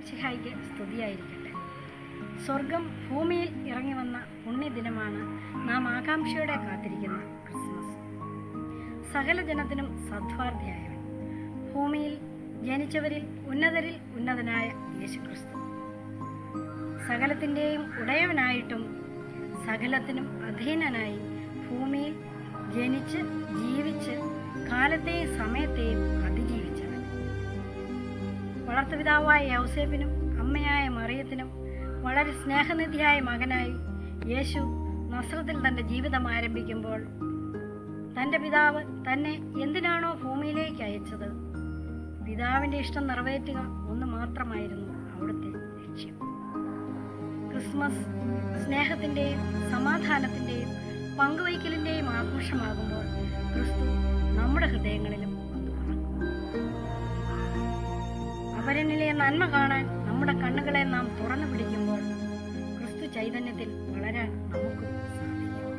മിശിഹായിക്ക് സ്തുതിയായിരിക്കട്ടെ സ്വർഗം ഭൂമിയിൽ ഇറങ്ങി വന്ന പുണ്യദിനമാണ് നാം ആകാംക്ഷയോടെ കാത്തിരിക്കുന്ന ക്രിസ്മസ് സകല ജനത്തിനും സദ്വാർദ്ധയായവൻ ഭൂമിയിൽ ജനിച്ചവരിൽ ഉന്നതരിൽ ഉന്നതനായ യേശുക്രിസ്തു സകലത്തിൻ്റെയും ഉടയവനായിട്ടും സകലത്തിനും അധീനനായി ഭൂമിയിൽ ജനിച്ച് ജീവിച്ച് കാലത്തെയും സമയത്തെയും അതിജീവിച്ചവൻ വളർത്തുപിതാവായ യൗസേപ്പിനും അമ്മയായ മറിയത്തിനും വളരെ സ്നേഹനിധിയായ മകനായി യേശു നസ്രത്തിൽ തൻ്റെ ജീവിതം ആരംഭിക്കുമ്പോൾ തൻ്റെ പിതാവ് തന്നെ എന്തിനാണോ ഭൂമിയിലേക്ക് അയച്ചത് പിതാവിൻ്റെ ഇഷ്ടം നിറവേറ്റുക ഒന്ന് മാത്രമായിരുന്നു അവിടുത്തെ ലക്ഷ്യം ക്രിസ്മസ് സ്നേഹത്തിൻ്റെയും സമാധാനത്തിൻ്റെയും പങ്കുവയ്ക്കലിൻ്റെയും ആഘോഷമാകുമ്പോൾ ക്രിസ്തു നമ്മുടെ ഹൃദയങ്ങളിലും വന്നു പറക്കും അവരനിലെ നന്മ കാണാൻ നമ്മുടെ കണ്ണുകളെ നാം തുറന്നു പിടിക്കുമ്പോൾ ക്രിസ്തു ചൈതന്യത്തിൽ വളരാൻ നമുക്കും സാധിക്കും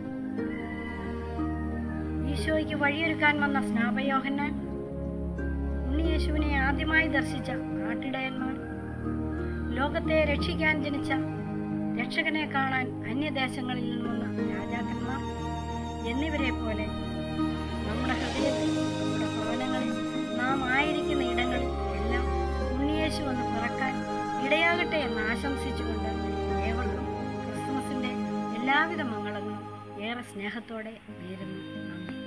ഈശോയ്ക്ക് വഴിയൊരുക്കാൻ വന്ന സ്നാപയോഹന്നാൻ ഉണ്ണിയേശുവിനെ ആദ്യമായി ദർശിച്ച ആട്ടിടയന്മാർ ലോകത്തെ രക്ഷിക്കാൻ ജനിച്ച രക്ഷകനെ കാണാൻ അന്യദേശങ്ങളിൽ നിന്ന് വന്ന രാജാക്കന്മാർ എന്നിവരെ പോലെ നമ്മുടെ ഹൃദയത്തിൽ നമ്മുടെ ഭവനങ്ങളിൽ നാം ആയിരിക്കുന്ന ഇടങ്ങളിൽ എല്ലാം ഉണ്ണിയേശു വന്ന് പിറക്കാൻ ഇടയാകട്ടെ എന്ന് ആശംസിച്ചുകൊണ്ട് ഏവർക്കും ക്രിസ്മസിന്റെ എല്ലാവിധ മംഗളങ്ങളും ഏറെ സ്നേഹത്തോടെ നേരുന്നു നന്ദി